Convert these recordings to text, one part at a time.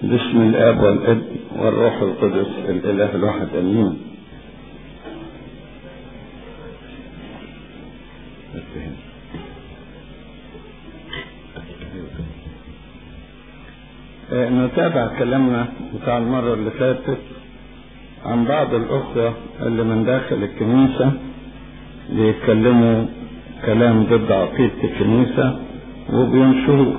باسم الاب والابن والروح القدس الاله الواحد امين آه، نتابع كلامنا بتاع المرة اللي فاتت عن بعض الأخوة اللي من داخل الكنيسة بيتكلموا كلام ضد عقيدة الكنيسة وبينشروه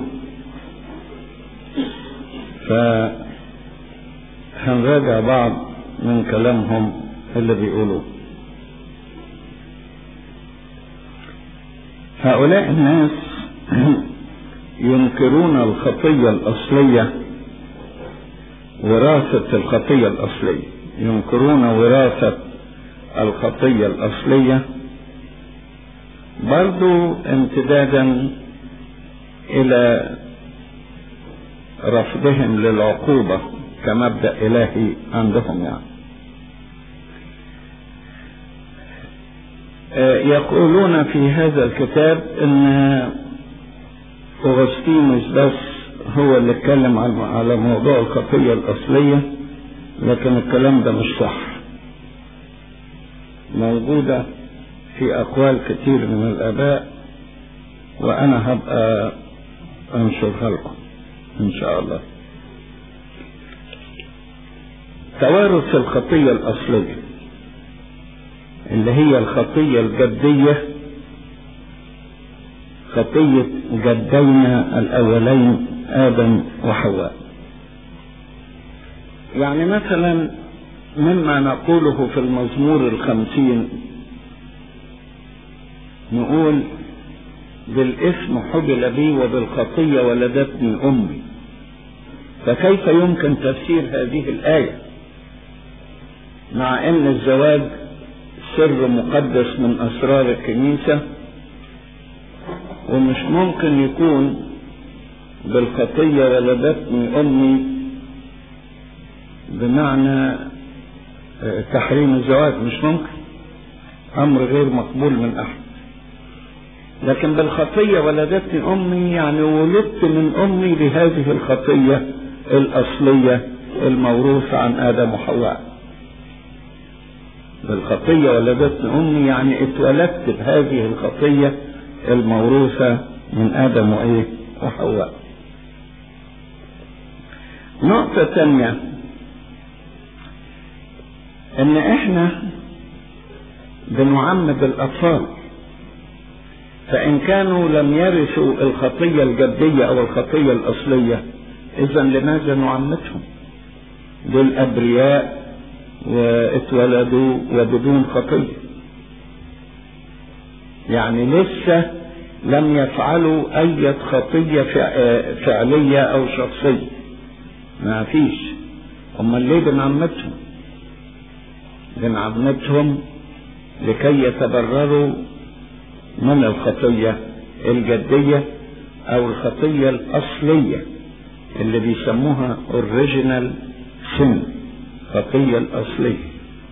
فهنراجع بعض من كلامهم اللي بيقولوه هؤلاء الناس ينكرون الخطية الأصلية وراثة الخطية الأصلية ينكرون وراثة الخطية الأصلية برضو امتدادا إلى رفضهم للعقوبة كمبدأ إلهي عندهم يعني يقولون في هذا الكتاب ان أغسطينوس بس هو اللي اتكلم على موضوع الخطية الأصلية لكن الكلام ده مش صح موجودة في أقوال كتير من الآباء وأنا هبقى أنشرها لكم إن شاء الله توارث الخطية الأصلية اللي هي الخطية الجدية خطية جدينا الأولين آدم وحواء يعني مثلا مما نقوله في المزمور الخمسين نقول بالاسم حبل بي وبالخطية ولدتني أمي فكيف يمكن تفسير هذه الآية مع أن الزواج سر مقدس من أسرار الكنيسة ومش ممكن يكون بالخطية ولدتني أمي بمعنى تحريم الزواج مش ممكن أمر غير مقبول من أحد لكن بالخطية ولدتني أمي يعني ولدت من أمي بهذه الخطية الأصلية الموروثة عن آدم وحواء بالخطية ولدتني أمي يعني اتولدت بهذه الخطية الموروثة من آدم وإيه وحواء نقطة ثانية إن إحنا بنعمد الأطفال فإن كانوا لم يرثوا الخطية الجدية أو الخطية الأصلية إذا لماذا نعمدهم؟ دول أبرياء واتولدوا وبدون خطية يعني لسه لم يفعلوا أي خطية فعلية أو شخصية ما فيش أمال ليه بنعمتهم بنعمتهم لكي يتبرروا من الخطية الجدية أو الخطية الأصلية اللي بيسموها original sin الخطية الأصلية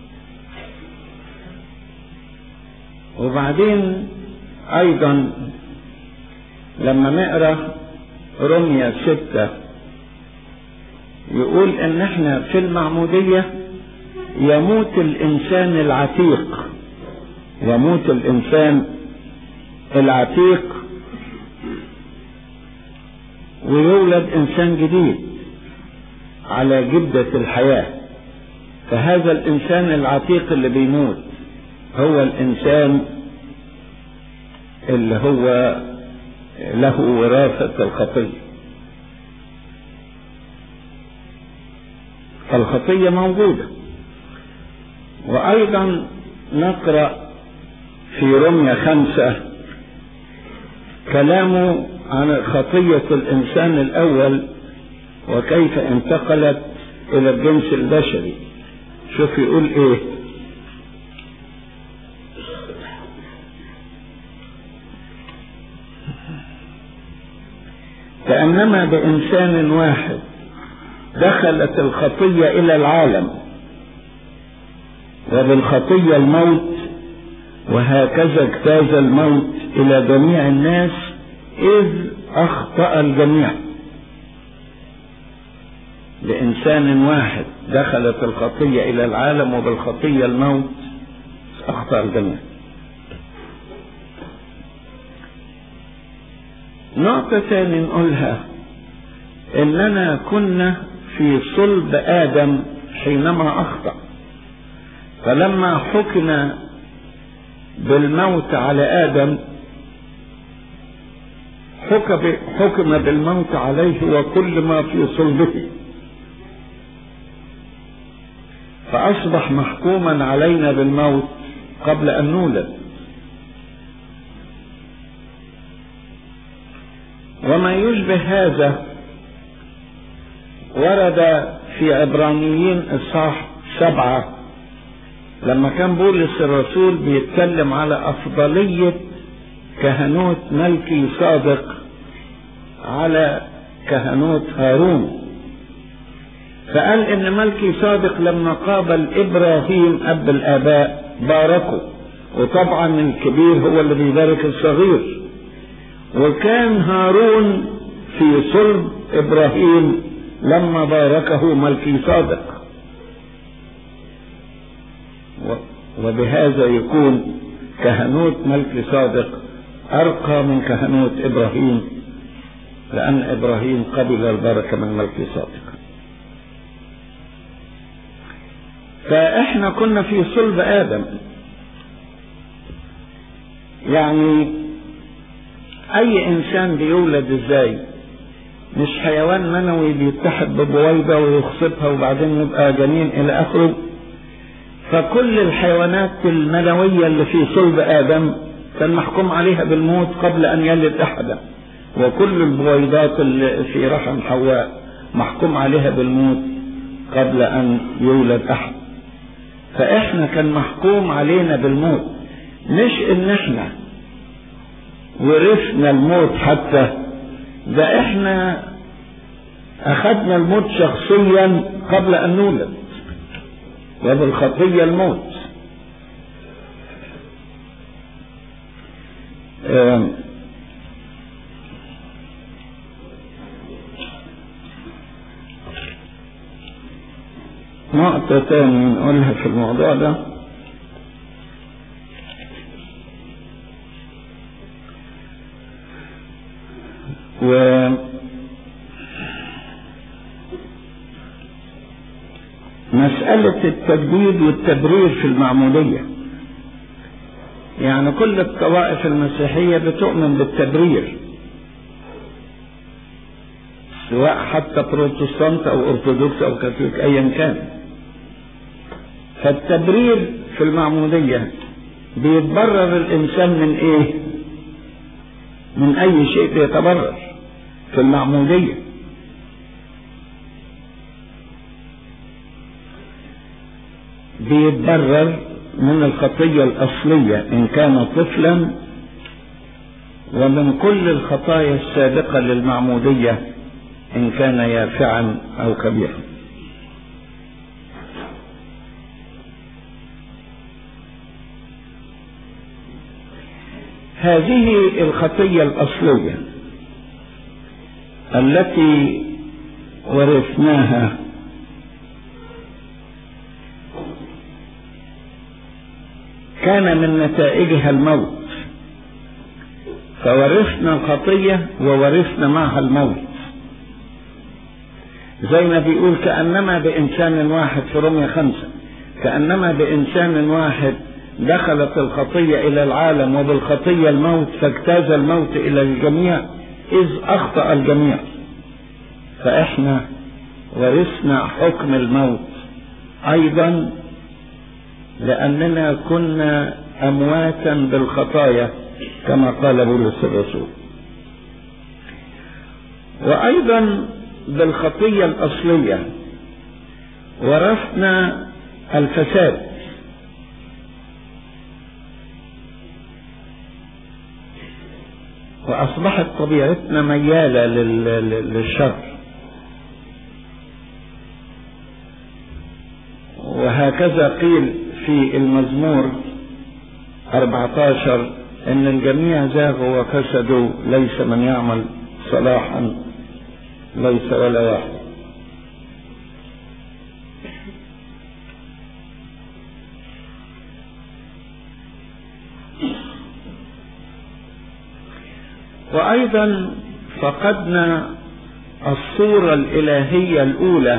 وبعدين أيضا لما نقرأ رمية ستة يقول إن إحنا في المعمودية يموت الإنسان العتيق يموت الإنسان العتيق ويولد إنسان جديد على جدة الحياة فهذا الإنسان العتيق اللي بيموت هو الإنسان اللي هو له وراثة الخطية الخطية موجودة وأيضا نقرأ في رمية خمسة كلامه عن خطية الإنسان الأول وكيف انتقلت إلى الجنس البشري شوف يقول إيه كأنما بإنسان واحد دخلت الخطية إلى العالم وبالخطية الموت وهكذا اجتاز الموت إلى جميع الناس إذ أخطأ الجميع بإنسان واحد دخلت الخطية إلى العالم وبالخطية الموت أخطأ الجميع نقطة ثانية نقولها إننا كنا في صلب آدم حينما أخطأ فلما حكم بالموت على آدم حكم بالموت عليه وكل ما في صلبه فأصبح محكوما علينا بالموت قبل أن نولد وما يشبه هذا ورد في عبرانيين اصحاح سبعة لما كان بولس الرسول بيتكلم على أفضلية كهنوت ملكي صادق على كهنوت هارون فقال ان ملكي صادق لما قابل ابراهيم اب الاباء باركه وطبعا الكبير هو اللي بيبارك الصغير وكان هارون في صلب ابراهيم لما باركه ملكي صادق وبهذا يكون كهنوت ملكي صادق ارقى من كهنوت ابراهيم لان ابراهيم قبل البركه من ملكي صادق فاحنا كنا في صلب ادم يعني اي انسان بيولد ازاي مش حيوان منوي بيتحد ببويضة ويخصبها وبعدين يبقى جنين الى اخره فكل الحيوانات المنوية اللي في صلب ادم كان محكوم عليها بالموت قبل ان يلد احدا وكل البويضات اللي في رحم حواء محكوم عليها بالموت قبل ان يولد احد فاحنا كان محكوم علينا بالموت مش ان احنا ورثنا الموت حتى ده احنا اخذنا الموت شخصيا قبل ان نولد وبالخطية الموت نقطة تانية نقولها في الموضوع ده و مسألة التجديد والتبرير في المعمودية يعني كل الطوائف المسيحية بتؤمن بالتبرير سواء حتى بروتستانت او ارثوذكس او كاثوليك ايا كان فالتبرير في المعمودية بيتبرر الانسان من ايه من اي شيء بيتبرر في المعمودية بيتبرر من الخطية الأصلية إن كان طفلا ومن كل الخطايا السابقة للمعمودية إن كان يافعا أو كبيرا هذه الخطية الأصلية التي ورثناها كان من نتائجها الموت فورثنا الخطية وورثنا معها الموت زي ما بيقول كأنما بإنسان واحد في رمية خمسة كأنما بإنسان واحد دخلت الخطية إلى العالم وبالخطية الموت فاجتاز الموت إلى الجميع إذ أخطأ الجميع فإحنا ورثنا حكم الموت أيضا لأننا كنا أمواتا بالخطايا كما قال بولس الرسول وأيضا بالخطية الأصلية ورثنا الفساد وأصبحت طبيعتنا ميالة للشر وهكذا قيل في المزمور 14 ان الجميع زاغوا وفسدوا ليس من يعمل صلاحا ليس ولا واحد وأيضا فقدنا الصورة الإلهية الأولى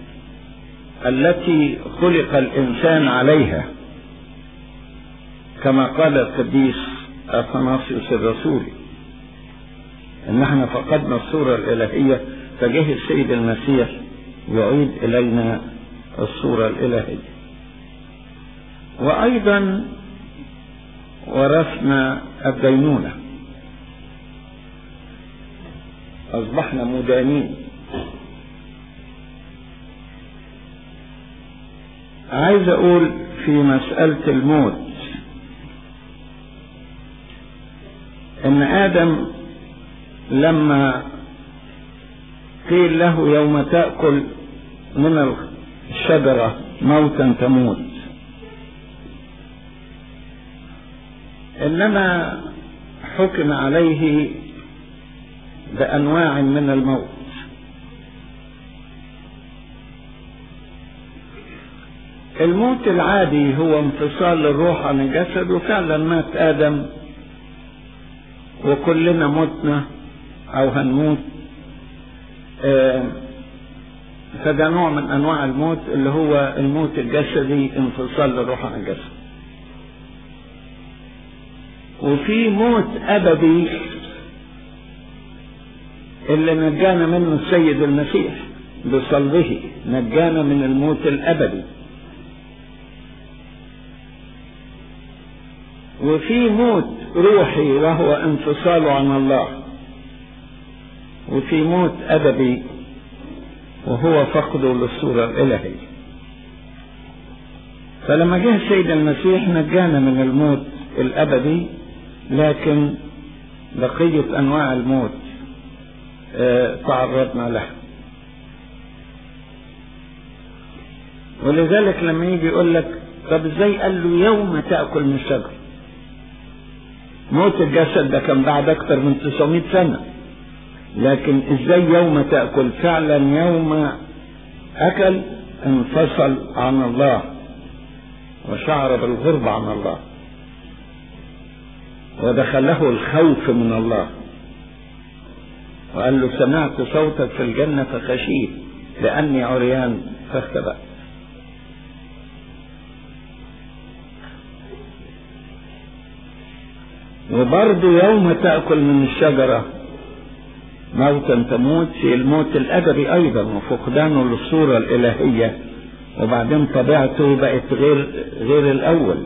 التي خلق الإنسان عليها كما قال القديس أثناسيوس الرسول إن احنا فقدنا الصورة الإلهية فجه السيد المسيح يعيد إلينا الصورة الإلهية وأيضا ورثنا الدينونة أصبحنا مدانين عايز أقول في مسألة الموت إن آدم لما قيل له يوم تأكل من الشجرة موتا تموت إنما حكم عليه بأنواع من الموت الموت العادي هو انفصال الروح عن الجسد وفعلا مات آدم وكلنا متنا أو هنموت آه فده نوع من أنواع الموت اللي هو الموت الجسدي انفصال الروح عن الجسد وفي موت أبدي اللي نجانا منه السيد المسيح بصلبه نجانا من الموت الأبدي وفي موت روحي وهو انفصاله عن الله وفي موت أبدي وهو فقده للصورة الإلهية فلما جه السيد المسيح نجانا من الموت الأبدي لكن بقية أنواع الموت اه تعرضنا له ولذلك لما يجي يقول لك طب ازاي قال له يوم تأكل من الشجر موت الجسد ده كان بعد اكتر من 900 سنة لكن ازاي يوم تأكل فعلا يوم اكل انفصل عن الله وشعر بالغربة عن الله ودخله الخوف من الله وقال له سمعت صوتك في الجنة فخشيت لأني عريان فاختبأت وبرضه يوم تأكل من الشجرة موتا تموت في الموت الأدبي أيضا وفقدانه للصورة الإلهية وبعدين طبيعته بقت غير غير الأول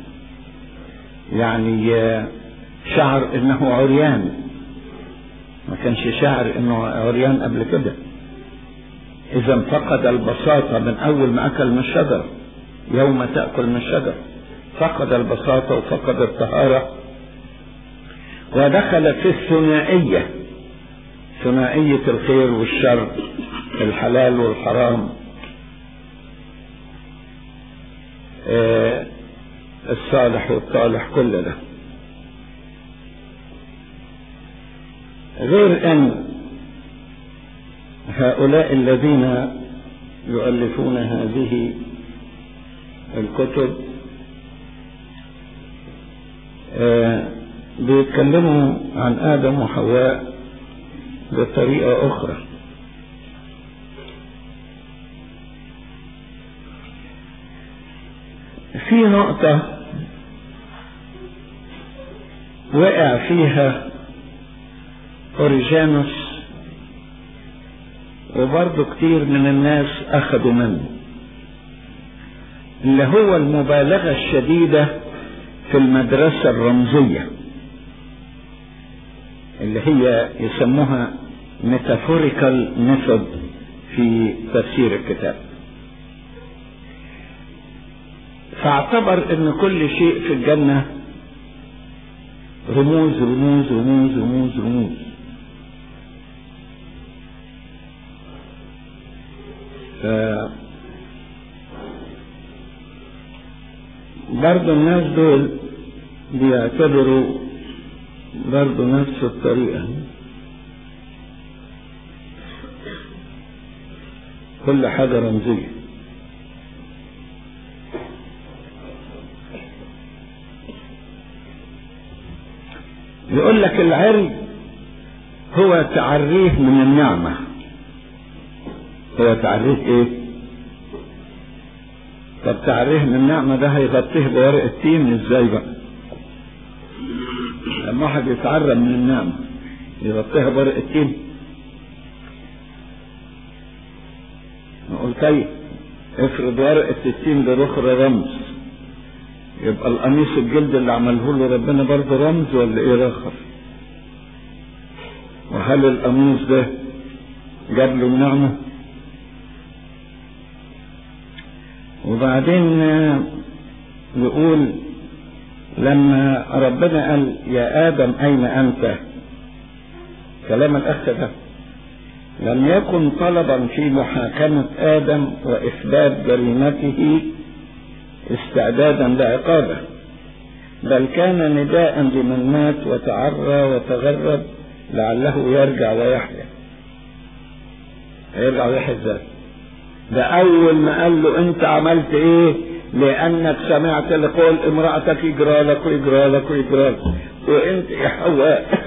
يعني شعر إنه عريان ما كانش شاعر إنه عريان قبل كده إذا فقد البساطة من أول ما أكل من الشجرة يوم تأكل من الشجرة فقد البساطة وفقد الطهارة ودخل في الثنائية ثنائية الخير والشر الحلال والحرام آه الصالح والطالح كل ده غير ان هؤلاء الذين يؤلفون هذه الكتب آه بيتكلموا عن آدم وحواء بطريقة أخرى في نقطة وقع فيها أوريجانوس وبرضه كتير من الناس أخذوا منه اللي هو المبالغة الشديدة في المدرسة الرمزية اللي هي يسموها metaphorical method في تفسير الكتاب فاعتبر ان كل شيء في الجنة رموز رموز رموز رموز رموز ف برضه الناس دول بيعتبروا برضه نفس الطريقة كل حاجة رمزية يقول لك العري هو تعريه من النعمة هو تعريه ايه طب تعريه من النعمة ده هيغطيه بورق التين ازاي بقى لما واحد يتعرى من النعمة يغطيها بورق التين نقول طيب افرض ورقة التين ده رخر رمز يبقى القميص الجلد اللي عمله له ربنا برضه رمز ولا ايه رخر وهل القميص ده جاب له النعمة وبعدين يقول لما ربنا قال يا آدم أين أنت كلام الأخ ده لم يكن طلبا في محاكمة آدم وإثبات جريمته استعدادا لعقابه بل كان نداء لمن مات وتعرى وتغرب لعله يرجع ويحيا هيرجع ويحيا ازاي ده اول ما قال له انت عملت ايه لانك سمعت لقول امرأتك يجرى لك ويجرى لك ويجرى لك وانت يا حواء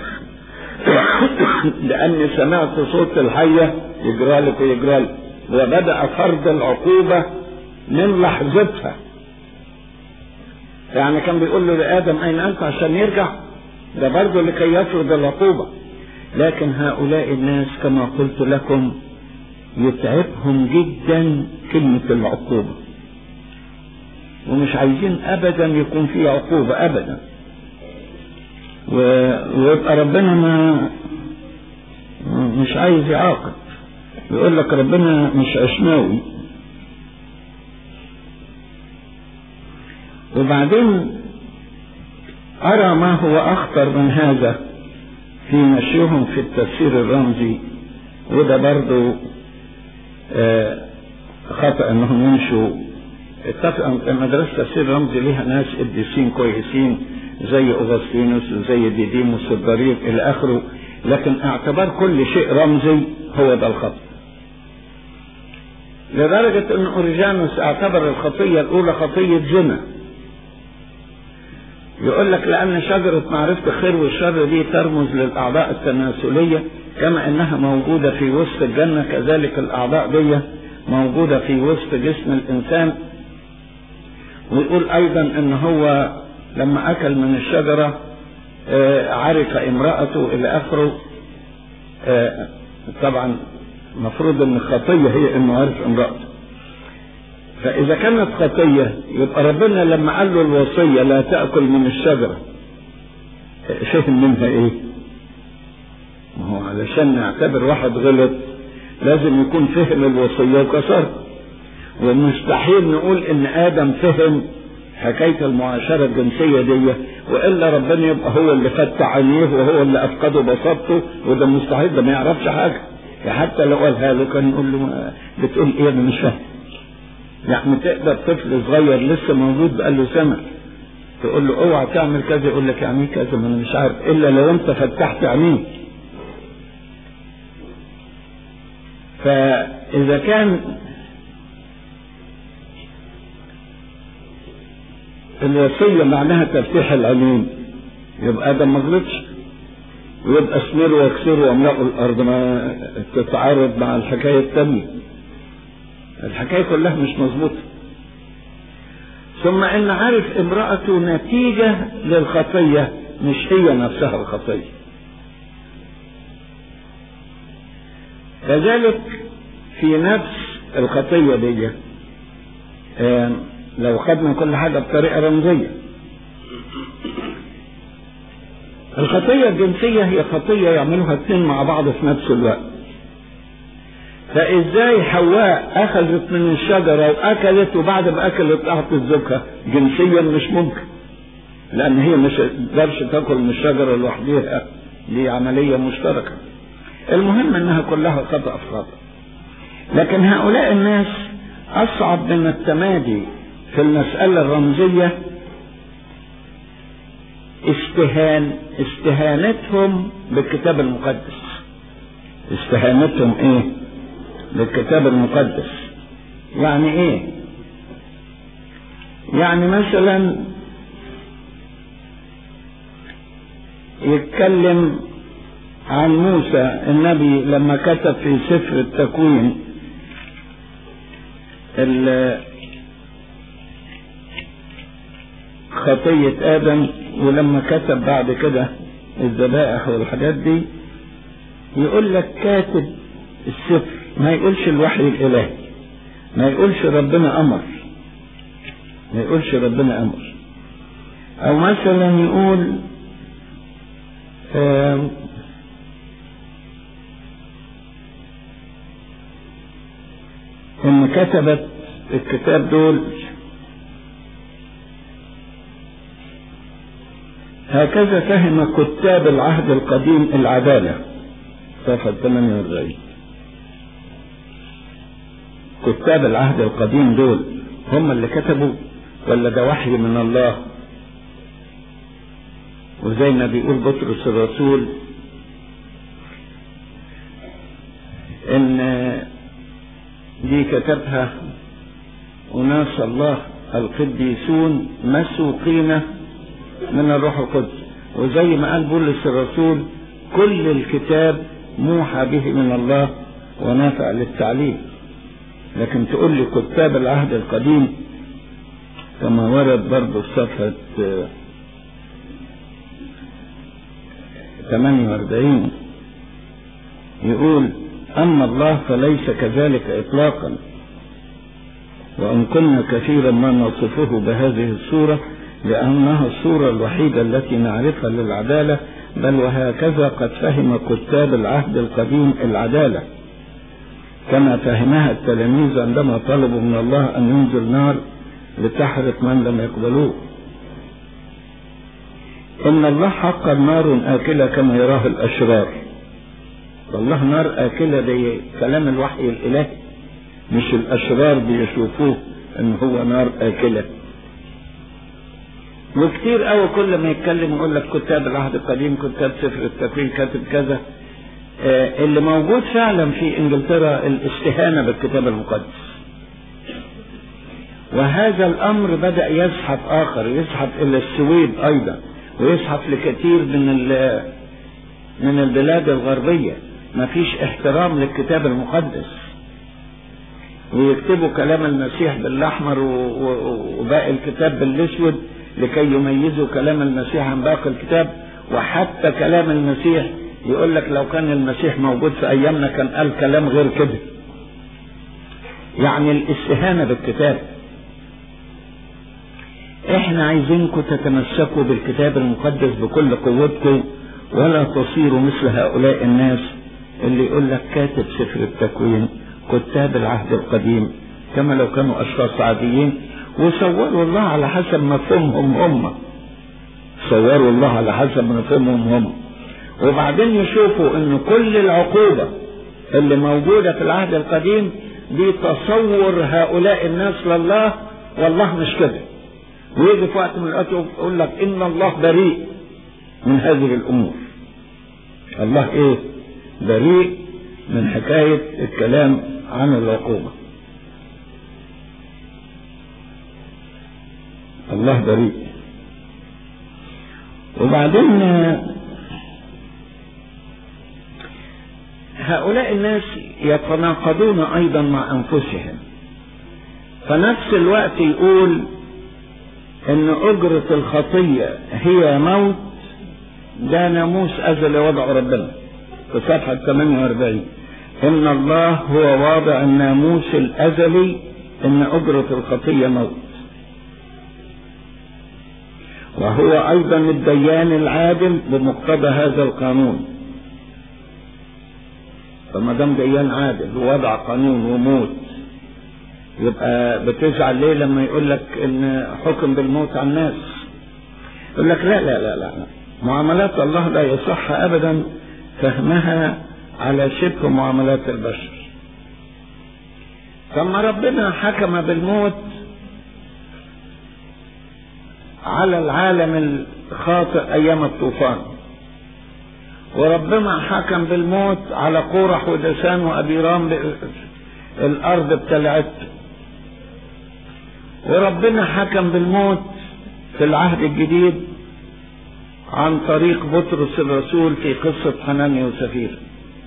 لاني سمعت صوت الحية يجرى لك ويجرى لك وبدأ فرض العقوبة من لحظتها يعني كان بيقول له لآدم أين أنت عشان يرجع ده برضه لكي يفرض العقوبة لكن هؤلاء الناس كما قلت لكم يتعبهم جدا كلمة العقوبة ومش عايزين أبدا يكون في عقوبة أبدا و... ويبقى ربنا ما مش عايز يعاقب يقول لك ربنا مش عشماوي وبعدين أرى ما هو أخطر من هذا في مشيهم في التفسير الرمزي وده برضو آه خطأ انهم يمشوا اتفق مدرسة تفسير الرمزي ليها ناس قديسين كويسين زي اوغسطينوس وزي ديديموس الضرير الى اخره لكن اعتبار كل شيء رمزي هو ده الخطأ لدرجة ان اوريجانوس اعتبر الخطية الاولى خطية زنا يقول لك لأن شجرة معرفة الخير والشر دي ترمز للأعضاء التناسلية كما أنها موجودة في وسط الجنة كذلك الأعضاء دي موجودة في وسط جسم الإنسان ويقول أيضا أن هو لما أكل من الشجرة عرف امرأته إلى آخره طبعا المفروض أن الخطية هي أنه عرف امرأته فإذا كانت خطية يبقى ربنا لما قال له الوصية لا تأكل من الشجرة فهم منها إيه؟ ما هو علشان نعتبر واحد غلط لازم يكون فهم الوصية وكسرها ومستحيل نقول إن آدم فهم حكاية المعاشرة الجنسية دي وإلا ربنا يبقى هو اللي فتح عينيه وهو اللي أفقده بساطته وده مستحيل ده ما يعرفش حاجة يعني حتى لو قالها له كان يقول له بتقول إيه أنا مش فاهم يعني تقدر طفل صغير لسه موجود بقاله سنة تقول له اوعى تعمل كذا يقول لك يعني كذا ما انا مش عارف الا لو انت فتحت عينيه فاذا كان الوصية معناها تفتيح العينين يبقى ده ما غلطش ويبقى اسمروا واكسروا واملأوا الارض ما تتعارض مع الحكاية التانية الحكاية كلها مش مظبوطة ثم ان عارف امرأته نتيجة للخطية مش هي نفسها الخطية كذلك في نفس الخطية دي لو خدنا كل حاجة بطريقة رمزية الخطية الجنسية هي خطية يعملوها اتنين مع بعض في نفس الوقت فازاي حواء اخذت من الشجرة واكلت وبعد ما اكلت اعطت زوجها جنسيا مش ممكن لان هي مش تقدرش تاكل من الشجرة لوحدها دي عملية مشتركة المهم انها كلها خطأ في خطأ لكن هؤلاء الناس اصعب من التمادي في المسألة الرمزية استهان استهانتهم بالكتاب المقدس استهانتهم ايه بالكتاب المقدس يعني ايه يعني مثلا يتكلم عن موسى النبي لما كتب في سفر التكوين خطية آدم ولما كتب بعد كده الذبائح والحاجات دي يقول لك كاتب السفر ما يقولش الوحي الإلهي ما يقولش ربنا أمر ما يقولش ربنا أمر أو مثلا يقول إن كتبت الكتاب دول هكذا فهم كتاب العهد القديم العدالة صفحة 48 كتاب العهد القديم دول هم اللي كتبوا ولا ده وحي من الله وزي ما بيقول بطرس الرسول ان دي كتبها أناس الله القديسون مسوقين من الروح القدس وزي ما قال بولس الرسول كل الكتاب موحى به من الله ونافع للتعليم لكن تقول لي كتاب العهد القديم كما ورد برضه في صفحة 48 يقول أما الله فليس كذلك إطلاقا وإن كنا كثيرا ما نصفه بهذه الصورة لأنها الصورة الوحيدة التي نعرفها للعدالة بل وهكذا قد فهم كتاب العهد القديم العدالة كما فهمها التلاميذ عندما طلبوا من الله أن ينزل نار لتحرق من لم يقبلوه إن الله حقا نار آكلة كما يراه الأشرار والله نار آكلة دي كلام الوحي الإلهي مش الأشرار بيشوفوه إن هو نار آكلة وكتير قوي كل ما يتكلم يقول لك كتاب العهد القديم كتاب سفر التكوين كاتب كذا آه اللي موجود فعلا في انجلترا الاستهانه بالكتاب المقدس وهذا الامر بدا يزحف اخر يزحف الى السويد ايضا ويزحف لكثير من من البلاد الغربيه ما فيش احترام للكتاب المقدس ويكتبوا كلام المسيح بالاحمر وباقي الكتاب بالاسود لكي يميزوا كلام المسيح عن باقي الكتاب وحتى كلام المسيح يقول لك لو كان المسيح موجود في ايامنا كان قال كلام غير كده يعني الاستهانه بالكتاب احنا عايزينكم تتمسكوا بالكتاب المقدس بكل قوتكم ولا تصيروا مثل هؤلاء الناس اللي يقول لك كاتب سفر التكوين كتاب العهد القديم كما لو كانوا اشخاص عاديين وصوروا الله على حسب مفهومهم هم صوروا الله على حسب مفهومهم هم وبعدين يشوفوا ان كل العقوبة اللي موجودة في العهد القديم دي تصور هؤلاء الناس لله والله مش كده ويجي في وقت من الاوقات يقول لك ان الله بريء من هذه الامور الله ايه بريء من حكاية الكلام عن العقوبة الله بريء وبعدين هؤلاء الناس يتناقضون ايضا مع انفسهم فنفس الوقت يقول ان اجرة الخطية هي موت ده ناموس ازلي وضع ربنا في صفحة 48 ان الله هو واضع الناموس الازلي ان اجرة الخطية موت وهو ايضا الديان العادل بمقتضى هذا القانون فما دام ديان عادل ووضع قانون وموت يبقى بتزعل ليه لما يقول لك ان حكم بالموت على الناس يقول لك لا لا لا لا معاملات الله لا يصح ابدا فهمها على شبه معاملات البشر ثم ربنا حكم بالموت على العالم الخاطئ ايام الطوفان وربنا حكم بالموت على قورح ودسان وابيرام الارض ابتلعته وربنا حكم بالموت في العهد الجديد عن طريق بطرس الرسول في قصة حنانيا وسفيرة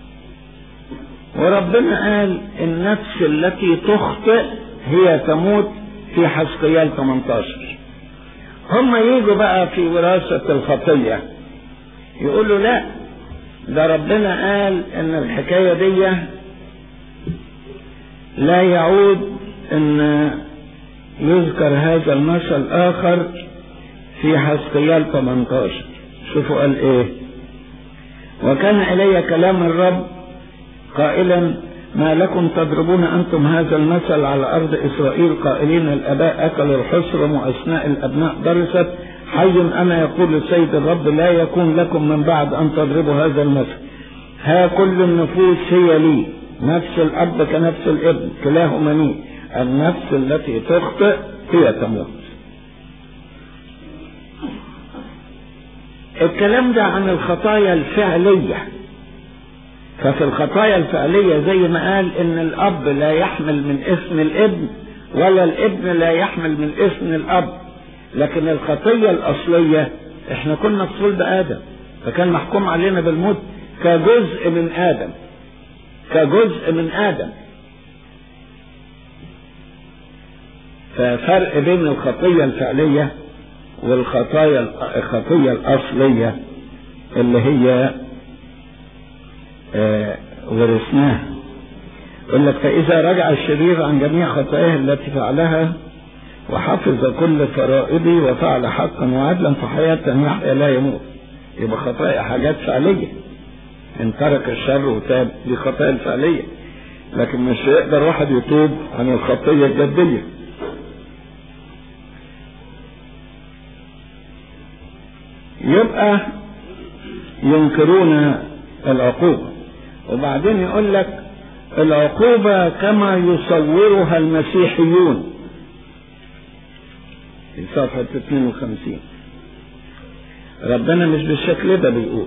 وربنا قال النفس التي تخطئ هي تموت في حسقيال 18 هم يجوا بقى في وراثة الخطية يقولوا لا ده ربنا قال ان الحكاية دي لا يعود ان يذكر هذا المثل اخر في حسقيال 18 شوفوا قال ايه وكان الي كلام الرب قائلا ما لكم تضربون أنتم هذا المثل على أرض إسرائيل قائلين الآباء أكلوا الحصرم وأثناء الأبناء درست حي أنا يقول السيد الرب لا يكون لكم من بعد أن تضربوا هذا المثل ها كل النفوس هي لي نفس الأب كنفس الابن كلاهما لي النفس التي تخطئ هي تموت الكلام ده عن الخطايا الفعليه ففي الخطايا الفعلية زي ما قال ان الاب لا يحمل من اسم الابن ولا الابن لا يحمل من اسم الاب لكن الخطية الاصلية احنا كنا في صلب ادم فكان محكوم علينا بالموت كجزء من ادم كجزء من ادم ففرق بين الخطية الفعلية والخطايا الخطية الأصلية اللي هي آه ورثناها يقول لك فإذا رجع الشرير عن جميع خطاياه التي فعلها وحفظ كل فرائضي وفعل حقا وعدلا فحياة يحيى لا يموت يبقى خطايا حاجات فعلية ان ترك الشر وتاب دي خطايا الفعلية لكن مش يقدر واحد يتوب عن الخطية الجدية يبقى ينكرون العقوبة وبعدين يقول لك العقوبة كما يصورها المسيحيون في صفحة 52 ربنا مش بالشكل ده بيقول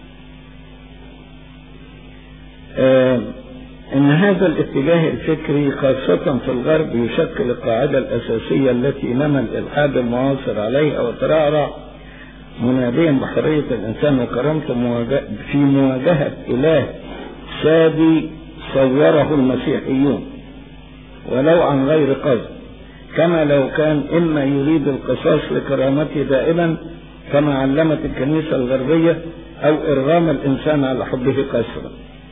آه ان هذا الاتجاه الفكري خاصة في الغرب يشكل القاعدة الاساسية التي نمى الالحاد المعاصر عليها وترعرع مناديا بحرية الانسان وكرامته في مواجهة اله سادي صوره المسيحيون ولو عن غير قصد كما لو كان إما يريد القصاص لكرامته دائما كما علمت الكنيسة الغربية أو إرغام الإنسان على حبه قسرا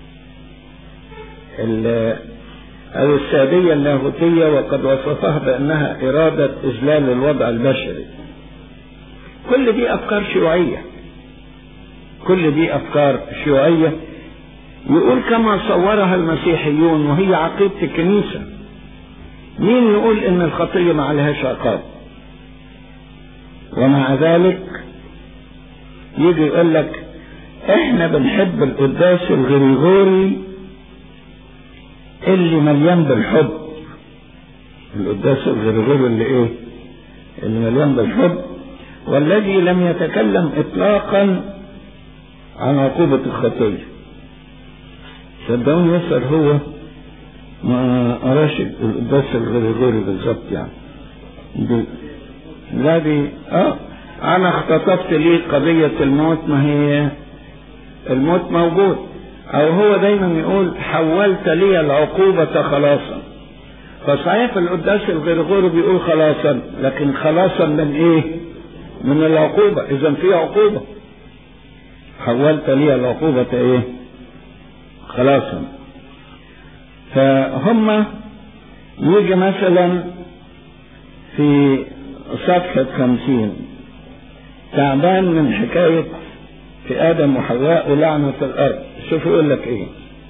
أو السادية اللاهوتية وقد وصفها بأنها إرادة إذلال الوضع البشري كل دي أفكار شيوعية كل دي أفكار شيوعية يقول كما صورها المسيحيون وهي عقيدة الكنيسة مين يقول ان الخطية ما عليهاش عقاب ومع ذلك يجي يقول لك احنا بنحب القداس الغريغوري اللي مليان بالحب القداس الغريغوري اللي ايه اللي مليان بالحب والذي لم يتكلم اطلاقا عن عقوبة الخطيه صدقوني يسأل هو ما قراش القداس الغريغوري بالظبط يعني دي لا دي اه انا اختطفت ليه قضية الموت ما هي الموت موجود او هو دايما يقول حولت لي العقوبة خلاصا فصحيح في القداس الغريغوري بيقول خلاصا لكن خلاصا من ايه من العقوبة اذا في عقوبة حولت لي العقوبة ايه خلاصا فهم يجي مثلا في صفحة خمسين تعبان من حكاية في آدم وحواء ولعنة الأرض شوفوا يقول لك إيه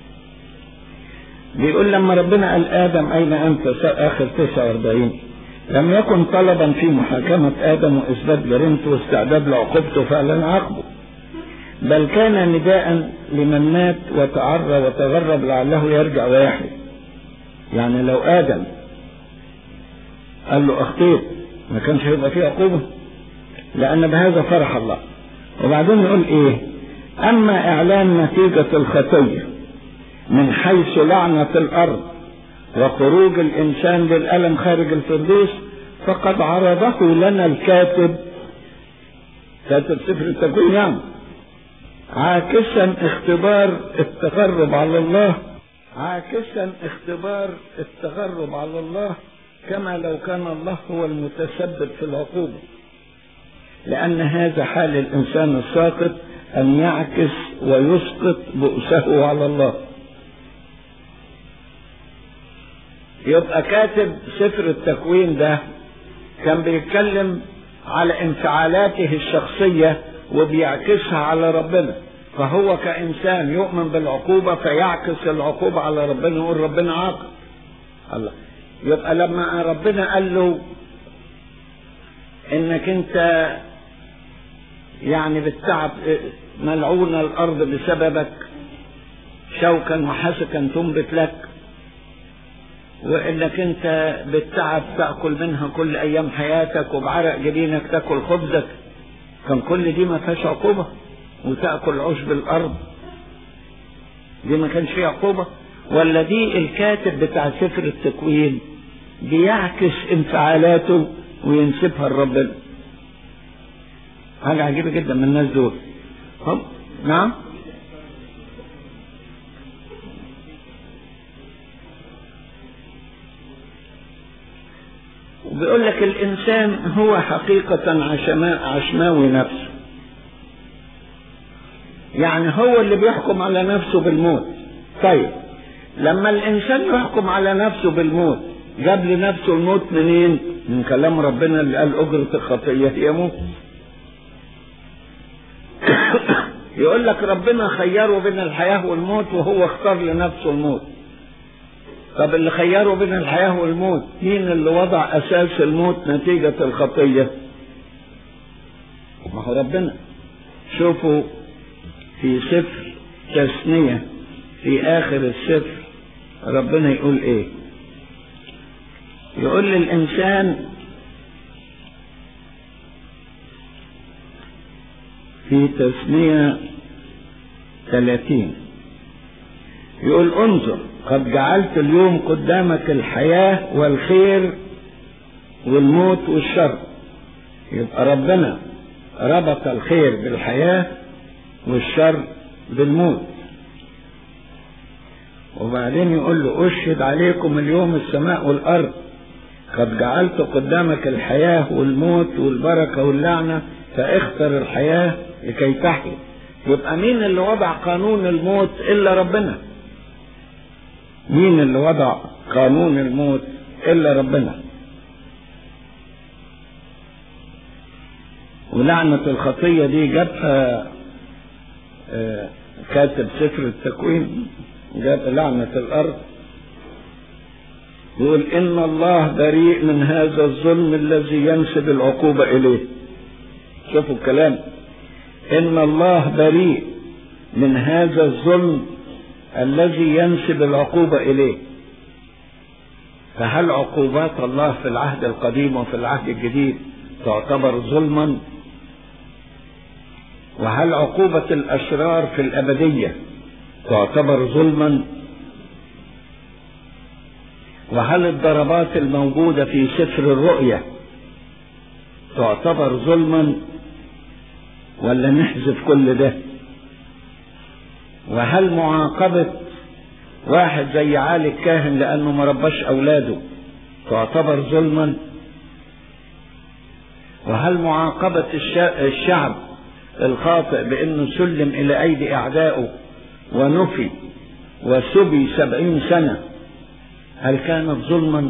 بيقول لما ربنا قال آدم أين أنت آخر 49 لم يكن طلبا في محاكمة آدم وإثبات جريمته واستعداد لعقوبته فعلا عاقبه بل كان نداء لمن مات وتعرى وتغرب لعله يرجع ويحيى يعني لو آدم قال له أخطيت ما كانش هيبقى فيه عقوبة لأن بهذا فرح الله وبعدين يقول إيه أما إعلان نتيجة الخطية من حيث لعنة الأرض وخروج الإنسان للألم خارج الفردوس فقد عرضه لنا الكاتب كاتب سفر التكوين يعني عاكسا اختبار التقرب على الله عاكسا اختبار التقرب على الله كما لو كان الله هو المتسبب في العقوبة لأن هذا حال الإنسان الساقط أن يعكس ويسقط بؤسه على الله يبقى كاتب سفر التكوين ده كان بيتكلم على انفعالاته الشخصية وبيعكسها على ربنا فهو كإنسان يؤمن بالعقوبة فيعكس العقوبة على ربنا يقول ربنا عاقب الله يبقى لما ربنا قال له انك انت يعني بالتعب ملعون الارض بسببك شوكا وحسكا تنبت لك وانك انت بالتعب تاكل منها كل ايام حياتك وبعرق جبينك تاكل خبزك كان كل دي ما فيهاش عقوبه وتاكل عشب الارض دي ما كانش فيها عقوبه ولا دي الكاتب بتاع سفر التكوين بيعكس انفعالاته وينسبها لربنا حاجة عجيبة جدا من الناس دول هم نعم وبيقول لك الإنسان هو حقيقة عشماء عشماوي نفسه يعني هو اللي بيحكم على نفسه بالموت طيب لما الإنسان يحكم على نفسه بالموت جاب لنفسه الموت منين؟ من كلام ربنا اللي قال أجرة الخطية هي موت يقول لك ربنا خيره بين الحياة والموت وهو اختار لنفسه الموت طب اللي خيره بين الحياة والموت مين اللي وضع أساس الموت نتيجة الخطية ما هو ربنا شوفوا في سفر تثنية في آخر السفر ربنا يقول إيه يقول للإنسان في تثنية ثلاثين يقول انظر قد جعلت اليوم قدامك الحياة والخير والموت والشر يبقى ربنا ربط الخير بالحياة والشر بالموت وبعدين يقول له أشهد عليكم اليوم السماء والأرض قد جعلت قدامك الحياة والموت والبركة واللعنة فاختر الحياة لكي تحيا يبقى مين اللي وضع قانون الموت إلا ربنا مين اللي وضع قانون الموت إلا ربنا ولعنة الخطية دي جابها كاتب سفر التكوين جاب لعنة الأرض يقول إن الله بريء من هذا الظلم الذي ينسب العقوبة إليه شوفوا الكلام إن الله بريء من هذا الظلم الذي ينسب العقوبة إليه فهل عقوبات الله في العهد القديم وفي العهد الجديد تعتبر ظلما وهل عقوبة الأشرار في الأبدية تعتبر ظلما وهل الضربات الموجودة في سفر الرؤية تعتبر ظلما ولا نحذف كل ده وهل معاقبة واحد زي عالي الكاهن لأنه ما رباش أولاده تعتبر ظلما وهل معاقبة الشعب الخاطئ بأنه سلم إلى أيدي أعدائه ونفي وسبي سبعين سنة هل كانت ظلما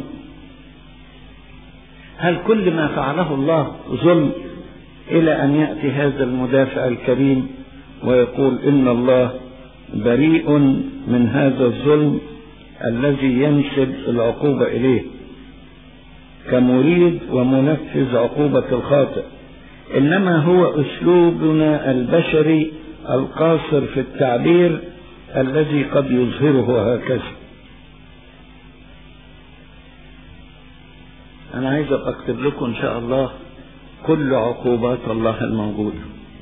هل كل ما فعله الله ظلم إلى أن يأتي هذا المدافع الكريم ويقول إن الله بريء من هذا الظلم الذي ينسب العقوبة إليه كمريد ومنفذ عقوبة الخاطئ إنما هو أسلوبنا البشري القاصر في التعبير الذي قد يظهره هكذا أنا عايز أكتب لكم إن شاء الله كل عقوبات الله الموجودة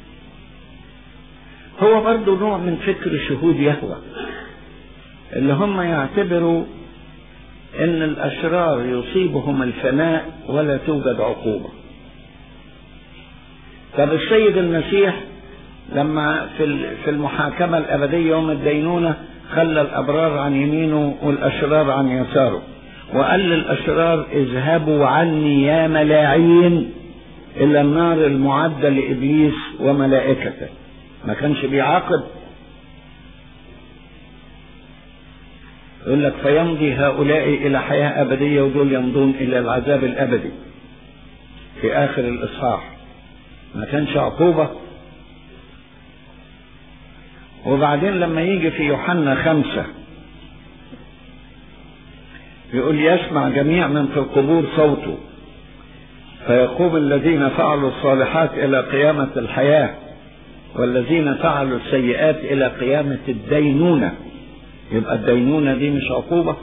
هو برضه نوع من فكر شهود يهوى اللي هم يعتبروا ان الاشرار يصيبهم الفناء ولا توجد عقوبة طب السيد المسيح لما في في المحاكمة الأبدية يوم الدينونة خلى الأبرار عن يمينه والأشرار عن يساره وقال للأشرار اذهبوا عني يا ملاعين إلى النار المعدة لإبليس وملائكته ما كانش بيعاقب يقول لك فيمضي هؤلاء إلى حياة أبدية ودول يمضون إلى العذاب الأبدي في آخر الإصحاح ما كانش عقوبة وبعدين لما يجي في يوحنا خمسة يقول يسمع جميع من في القبور صوته فيقوم الذين فعلوا الصالحات إلى قيامة الحياة والذين فعلوا السيئات إلى قيامة الدينونة يبقى الدينونة دي مش عقوبة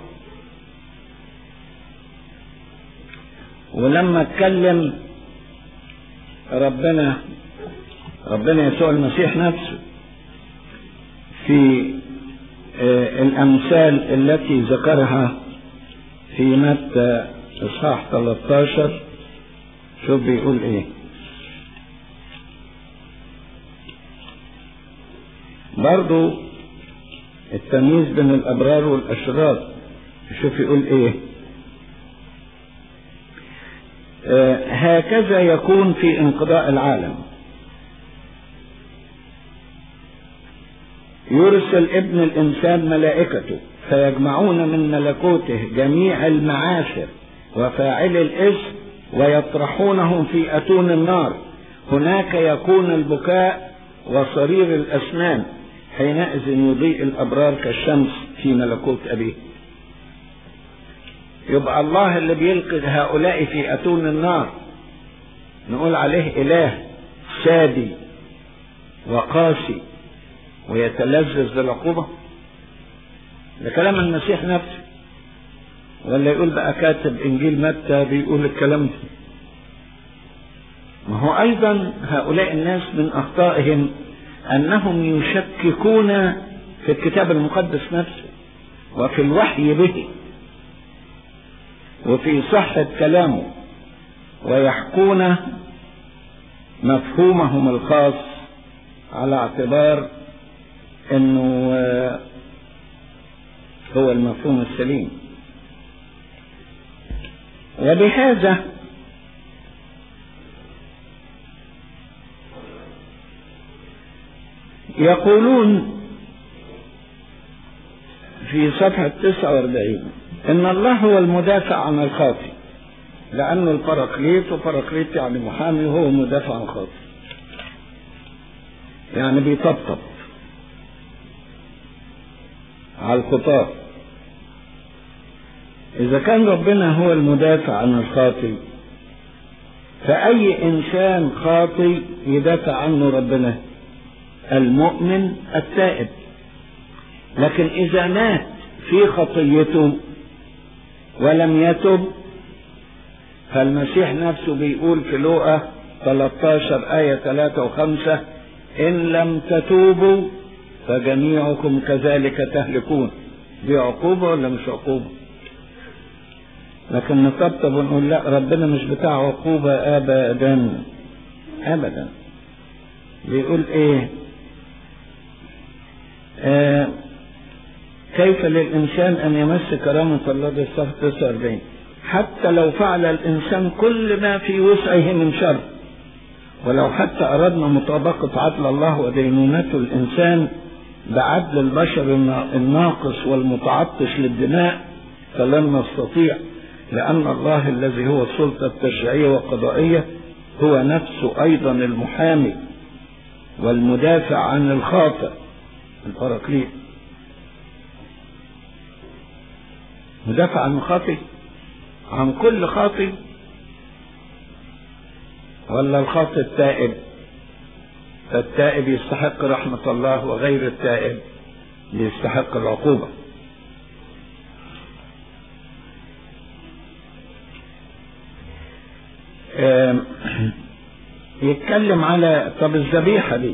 ولما اتكلم ربنا ربنا يسوع المسيح نفسه في الأمثال التي ذكرها في متى إصحاح 13 شوف بيقول إيه برضو التمييز بين الأبرار والأشرار شوف يقول إيه آه هكذا يكون في انقضاء العالم يرسل ابن الإنسان ملائكته فيجمعون من ملكوته جميع المعاشر وفاعل الإثم ويطرحونهم في أتون النار هناك يكون البكاء وصرير الأسنان حينئذ يضيء الأبرار كالشمس في ملكوت أبيه يبقى الله اللي بيلقي هؤلاء في أتون النار نقول عليه إله سادي وقاسي ويتلذذ بالعقوبة ده كلام المسيح نفسه ولا يقول بقى كاتب إنجيل متى بيقول الكلام ده ما هو أيضا هؤلاء الناس من أخطائهم أنهم يشككون في الكتاب المقدس نفسه وفي الوحي به وفي صحة كلامه ويحكون مفهومهم الخاص على اعتبار انه هو المفهوم السليم وبهذا يقولون في صفحة 49 إن الله هو المدافع عن الخاطئ لأنه البراكليت وبراكليت يعني محامي وهو مدافع عن الخاطئ يعني بيطبطب على الخطاة إذا كان ربنا هو المدافع عن الخاطئ فأي إنسان خاطئ يدافع عنه ربنا المؤمن التائب لكن إذا مات في خطيته ولم يتب فالمسيح نفسه بيقول في لوقا 13 آية 3 و5 إن لم تتوبوا فجميعكم كذلك تهلكون دي عقوبة ولا مش عقوبة لكن نطبطب ونقول لا ربنا مش بتاع عقوبة أبدا أبدا بيقول إيه آه كيف للإنسان أن يمس كرامة الله ده الصفحة 49 حتى لو فعل الإنسان كل ما في وسعه من شر ولو حتى أردنا مطابقة عدل الله ودينونته الإنسان بعدل البشر الناقص والمتعطش للدماء فلن نستطيع لأن الله الذي هو السلطة التشريعية والقضائية هو نفسه أيضا المحامي والمدافع عن الخاطئ البراكليت مدافع عن الخاطئ عن كل خاطئ ولا الخاطئ التائب فالتائب يستحق رحمة الله وغير التائب يستحق العقوبة يتكلم على طب الذبيحة دي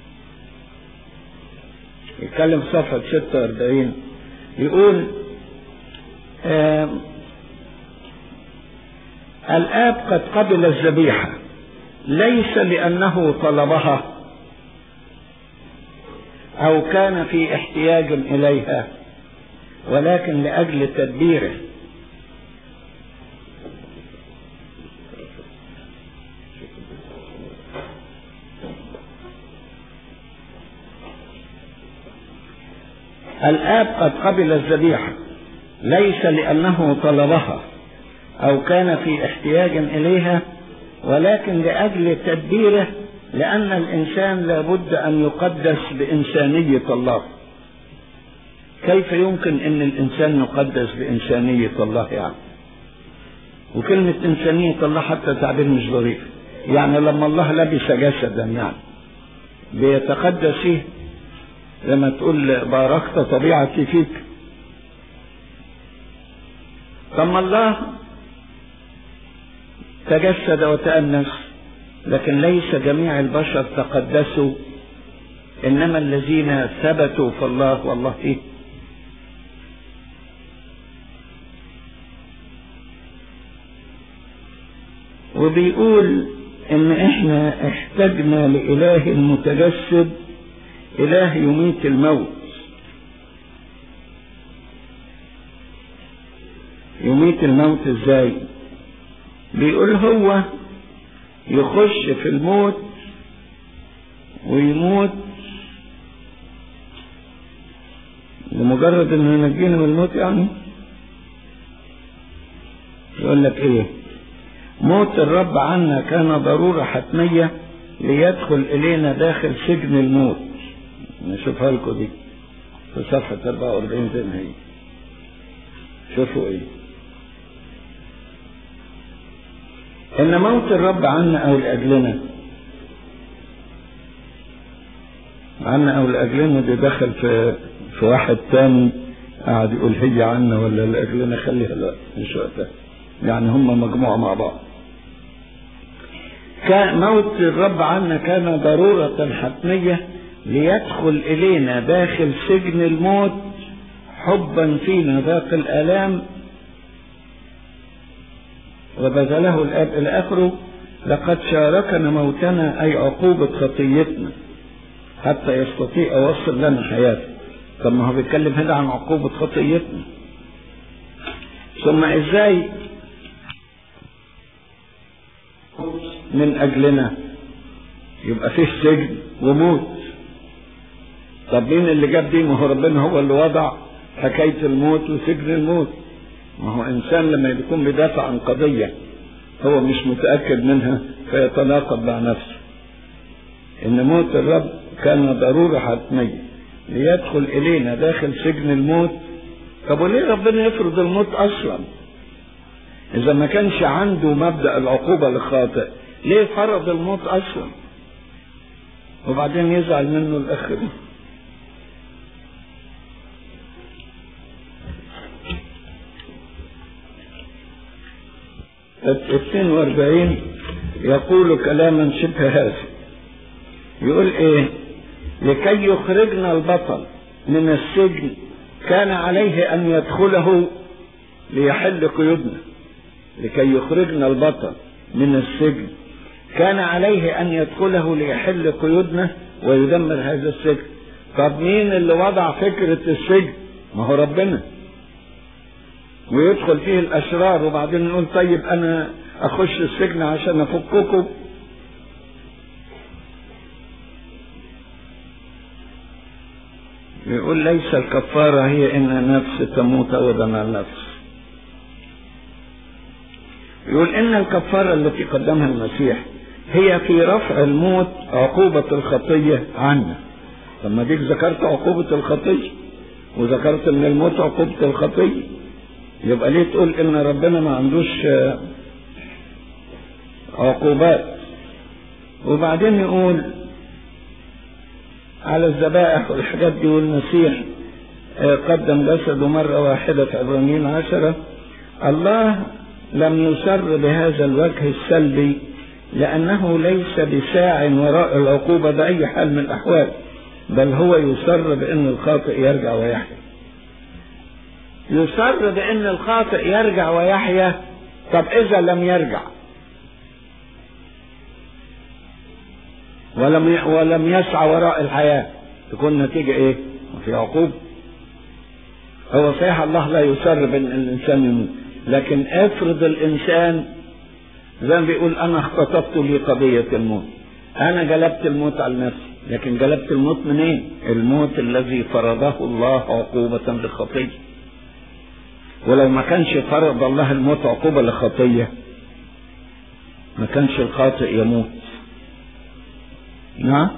يتكلم في صفحة 46 يقول الآب قد قبل الذبيحة ليس لأنه طلبها أو كان في احتياج إليها ولكن لأجل تدبيره الآب قد قبل الذبيحة ليس لأنه طلبها أو كان في احتياج إليها ولكن لأجل تدبيره لأن الإنسان لابد أن يقدس بإنسانية الله كيف يمكن أن الإنسان يقدس بإنسانية الله يعني وكلمة إنسانية الله حتى تعبير مش ظريف يعني لما الله لبس جسدا يعني بيتقدس فيه لما تقول باركت طبيعتي فيك ثم الله تجسد وتأنس لكن ليس جميع البشر تقدسوا إنما الذين ثبتوا في الله والله فيه وبيقول ان احنا احتجنا لإله متجسد إله يميت الموت يميت الموت ازاي بيقول هو يخش في الموت ويموت لمجرد انه ينجينا من الموت يعني يقول لك ايه موت الرب عنا كان ضرورة حتمية ليدخل الينا داخل سجن الموت نشوفها لكم دي في صفحة 44 زي ما هي شوفوا ايه ان موت الرب عنا او لاجلنا عنا او لاجلنا دي دخل في في واحد تاني قاعد يقول هي عنا ولا لاجلنا خليها لا مش وقتها يعني هم مجموعة مع بعض كان موت الرب عنا كان ضرورة حتمية ليدخل إلينا داخل سجن الموت حبا فينا ذاق الآلام وبذله الآب إلى آخره لقد شاركنا موتنا أي عقوبة خطيتنا حتى يستطيع يوصل لنا حياته طب ما هو بيتكلم هنا عن عقوبة خطيتنا ثم ازاي من اجلنا يبقى فيه سجن وموت طب مين اللي جاب دي ما هو ربنا هو اللي وضع حكاية الموت وسجن الموت ما هو انسان لما يكون بيدافع عن قضية هو مش متأكد منها فيتناقض مع نفسه ان موت الرب كان ضرورة حتمية ليدخل الينا داخل سجن الموت طب وليه ربنا يفرض الموت اصلا اذا ما كانش عنده مبدأ العقوبة للخاطئ ليه فرض الموت اصلا وبعدين يزعل منه الاخ ده اثنين واربعين يقول كلاما شبه هذا يقول ايه لكي يخرجنا البطل من السجن كان عليه ان يدخله ليحل قيودنا لكي يخرجنا البطل من السجن كان عليه ان يدخله ليحل قيودنا ويدمر هذا السجن طب مين اللي وضع فكرة السجن ما هو ربنا ويدخل فيه الاشرار وبعدين نقول طيب انا اخش السجن عشان افككم يقول ليس الكفارة هي ان نفس تموت ابدا عن النفس يقول ان الكفارة التي قدمها المسيح هي في رفع الموت عقوبة الخطية عنا لما ديك ذكرت عقوبة الخطية وذكرت ان الموت عقوبة الخطية يبقى ليه تقول ان ربنا ما عندوش عقوبات وبعدين يقول على الذبائح والحاجات دي والمسيح قدم جسده مرة واحدة في عبرانيين عشرة الله لم يسر بهذا الوجه السلبي لأنه ليس بساع وراء العقوبة بأي حال من الأحوال بل هو يسر بأن الخاطئ يرجع ويحيا يسر بأن الخاطئ يرجع ويحيا طب إذا لم يرجع ولم ولم يسعى وراء الحياة تكون نتيجة ايه؟ في عقوبة هو صحيح الله لا يسر بين الانسان يموت لكن افرض الانسان زي ما بيقول انا اختطفت لي قضية الموت انا جلبت الموت على نفسي لكن جلبت الموت منين الموت الذي فرضه الله عقوبة لخطية ولو ما كانش فرض الله الموت عقوبة لخطية ما كانش الخاطئ يموت نعم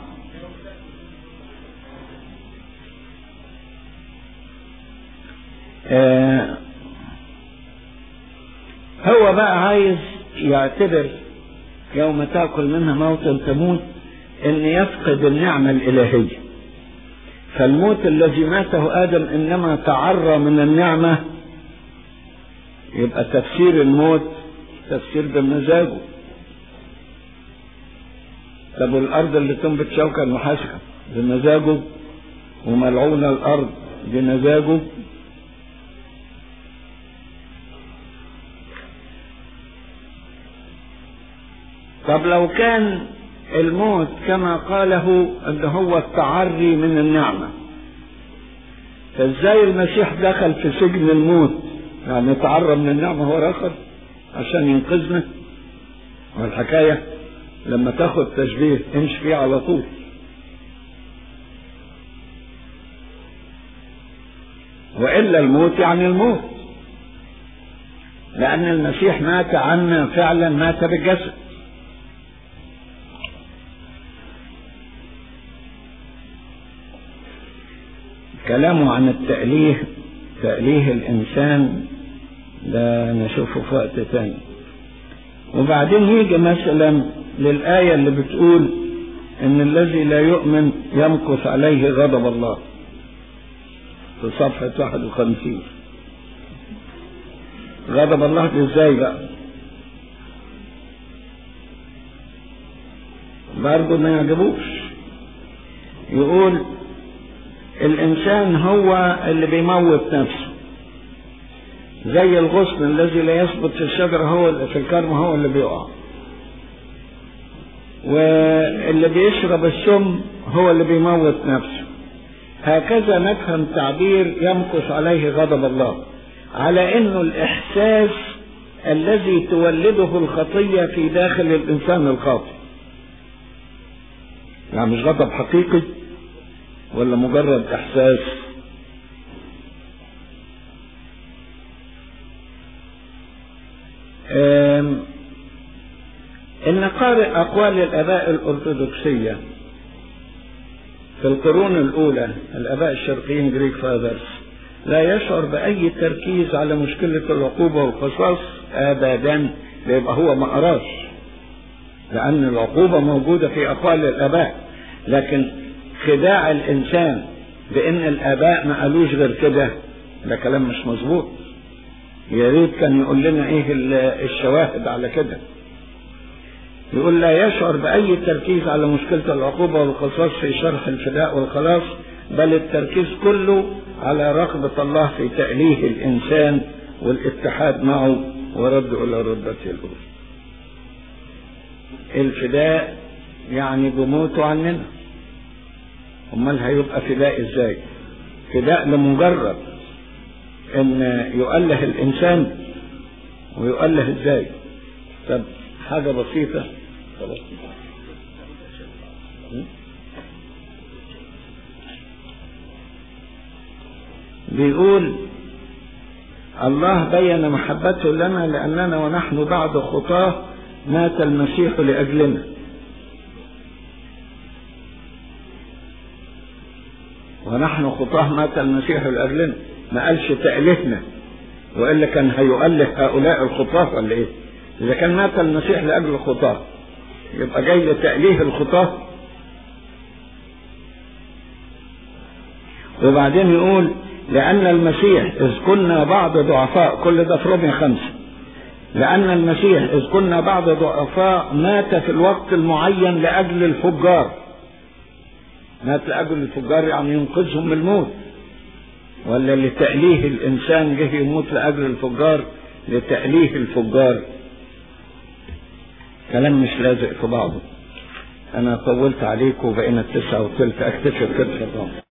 آه هو بقى عايز يعتبر يوم تاكل منها موتا تموت ان يفقد النعمة الالهية فالموت الذي ماته ادم انما تعرى من النعمة يبقى تفسير الموت تفسير بمزاجه طب والارض اللي تنبت شوكا وحشكا بمزاجه وملعون الارض بمزاجه طب لو كان الموت كما قاله ان هو التعري من النعمه فازاي المسيح دخل في سجن الموت يعني تعرى من النعمه هو الاخر عشان ينقذنا والحكايه لما تاخد تشبيه امشي فيه على طول والا الموت يعني الموت لان المسيح مات عنا فعلا مات بالجسد كلامه عن التأليه تأليه الإنسان ده نشوفه في وقت تاني وبعدين يجي مثلا للآية اللي بتقول إن الذي لا يؤمن يمكث عليه غضب الله في صفحة 51 غضب الله دي ازاي بقى؟ برضه ما يعجبوش يقول الإنسان هو اللي بيموت نفسه زي الغصن الذي لا يثبت في الشجرة هو في الكرم هو اللي بيقع واللي بيشرب السم هو اللي بيموت نفسه هكذا نفهم تعبير يمكث عليه غضب الله على انه الاحساس الذي تولده الخطية في داخل الانسان الخاطئ يعني مش غضب حقيقي ولا مجرد احساس ان قارئ اقوال الاباء الارثوذكسيه في القرون الاولى الاباء الشرقيين جريك فاذرز لا يشعر باي تركيز على مشكله العقوبه والقصاص ابدا يبقى هو ما قراش لان العقوبه موجوده في اقوال الاباء لكن خداع الانسان بان الاباء ما قالوش غير كده ده كلام مش مظبوط يا ريت كان يقول لنا ايه الشواهد على كده يقول لا يشعر باي تركيز على مشكله العقوبه والقصاص في شرح الفداء والخلاص بل التركيز كله على رغبه الله في تاليه الانسان والاتحاد معه ورده الى ردته الاولى الفداء يعني بموته عننا امال هيبقى فداء ازاي فداء لمجرد ان يؤله الانسان ويؤله ازاي طب حاجة بسيطة خلاص بيقول الله بين محبته لنا لأننا ونحن بعد خطاه مات المسيح لأجلنا ونحن خطاه مات المسيح لأجلنا ما قالش تألهنا وإلا كان هيؤله هؤلاء الخطاه ولا إيه؟ إذا كان مات المسيح لأجل الخطاه يبقى جاي لتأليه الخطاه وبعدين يقول لأن المسيح إذ كنا بعض ضعفاء كل ده في ربع خمسة لأن المسيح إذ كنا بعض ضعفاء مات في الوقت المعين لأجل الفجار مات لأجل الفجار يعني ينقذهم من الموت ولا لتأليه الإنسان جه يموت لأجل الفجار لتأليه الفجار كلام مش لازق في بعضه انا طولت عليكم وبقينا التسعة وثلث اكتشف كده